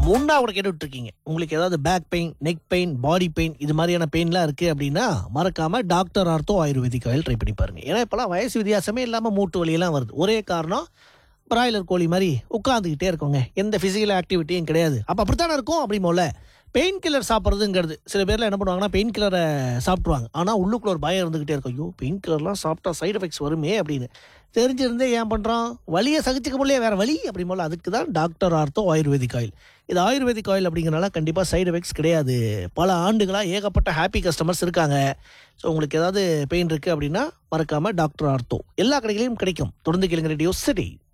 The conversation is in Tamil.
ஒன்றா கூட கேட்டுட்டு இருக்கீங்க உங்களுக்கு ஏதாவது back pain neck pain body pain இது மாதிரியான பெயின்லாம் இருக்குது அப்படின்னா மறக்காம doctor ortho ayurvedic oil try பண்ணி பாருங்க ஏன்னா இப்போலாம் வயசு வித்தியாசமே இல்லாமல் மூட்டு வலியெல்லாம் வருது ஒரே காரணம் பிராய்லர் கோழி மாதிரி உட்காந்துக்கிட்டே இருக்கோங்க எந்த ஃபிசிக்கல் ஆக்டிவிட்டியும் கிடையாது அப்போ அப்படித்தானே இருக்கும் அப்படிமோல பெயின் கில்லர் சாப்பிட்றதுங்கிறது சில பேர்லாம் என்ன பண்ணுவாங்கன்னா பெயின் கில்லரை சாப்பிட்ருவாங்க ஆனால் உள்ளுக்குள்ள ஒரு பயம் இருந்துகிட்டே இருக்கும் ஐயோ பெயின் கில்லர்லாம் சாப்பிட்டா சைடு எஃபெக்ட்ஸ் வருமே அப்படின்னு தெரிஞ்சிருந்தே ஏன் பண்ணுறோம் வலியை சகிச்சுக்க முடியல வேற வலி அப்படி போல அதுக்கு தான் டாக்டர் ஆர்த்தோ ஆயுர்வேதிக் ஆயில் இது ஆயுர்வேதிக் ஆயில் அப்படிங்கிறனால கண்டிப்பாக சைடு எஃபெக்ட்ஸ் கிடையாது பல ஆண்டுகளாக ஏகப்பட்ட ஹாப்பி கஸ்டமர்ஸ் இருக்காங்க ஸோ உங்களுக்கு ஏதாவது பெயின் இருக்குது அப்படின்னா மறக்காமல் டாக்டர் ஆர்த்தோ எல்லா கடைகளையும் கிடைக்கும் தொடர்ந்து கேளுங்க ரேடியோ சிட்டி